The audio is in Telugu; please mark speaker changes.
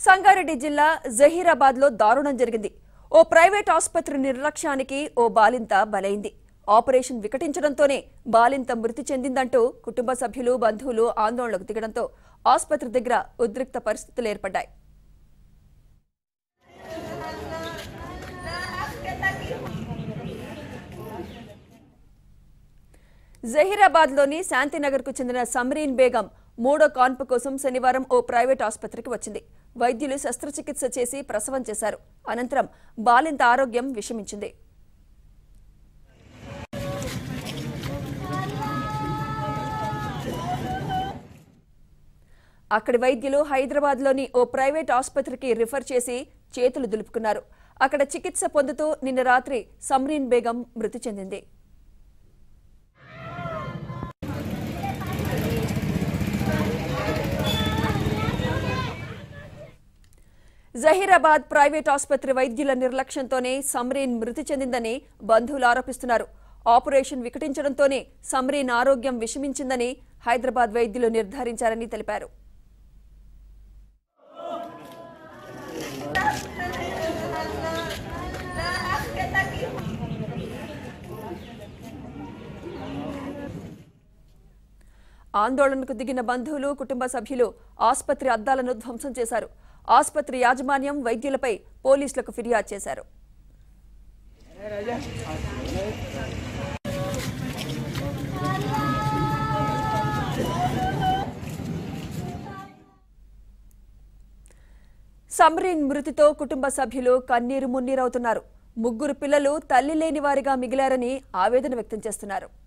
Speaker 1: సంగారెడ్డి జిల్లా జహీరాబాద్ లో దారుణం జరిగింది ఓ ప్రైవేట్ ఆసుపత్రి నిర్లక్ష్యానికి ఓ బాలింత బలైంది ఆపరేషన్ వికటించడంతోనే బాలింత మృతి చెందిందంటూ కుటుంబ సభ్యులు బంధువులు ఆందోళనకు దిగడంతో ఆసుపత్రి దగ్గర ఉద్రిక్త పరిస్థితులు ఏర్పడ్డాయి జహీరాబాద్లోని శాంతినగర్కు చెందిన సమ్రీన్ బేగం మూడో కాన్పు కోసం శనివారం ఓ ప్రైవేట్ ఆసుపత్రికి వచ్చింది వైద్యులు శస్త్రచికిత్స చేసి ప్రసవం చేశారు అనంతరం బాలింత ఆరోగ్యం విషమించింది అక్కడి వైద్యులు హైదరాబాద్లోని ఓ ప్రైవేట్ ఆసుపత్రికి రిఫర్ చేసి చేతులు దులుపుకున్నారు అక్కడ చికిత్స పొందుతూ నిన్న రాత్రి సమ్రీన్ బేగం మృతి చెందింది జహీరాబాద్ ప్రైవేట్ ఆసుపత్రి వైద్యుల నిర్లక్ష్యంతోనే సమ్రీన్ మృతి చెందిందని బంధువులు ఆరోపిస్తున్నారు ఆపరేషన్ వికటించడంతోనే సమ్రీన్ ఆరోగ్యం విషమించిందని హైదరాబాద్ వైద్యులు నిర్ధారించారని తెలిపారు ఆందోళనకు దిగిన బంధువులు కుటుంబ సభ్యులు ఆసుపత్రి అద్దాలను ధ్వంసం చేశారు ఆసుపత్రి యాజమాన్యం వైద్యులపై పోలీసులకు ఫిర్యాదు చేశారు సమ్రీన్ మృతితో కుటుంబ సభ్యులు కన్నీరు మున్నీరవుతున్నారు ముగ్గురు పిల్లలు తల్లి లేని వారిగా మిగిలారని ఆవేదన వ్యక్తం చేస్తున్నారు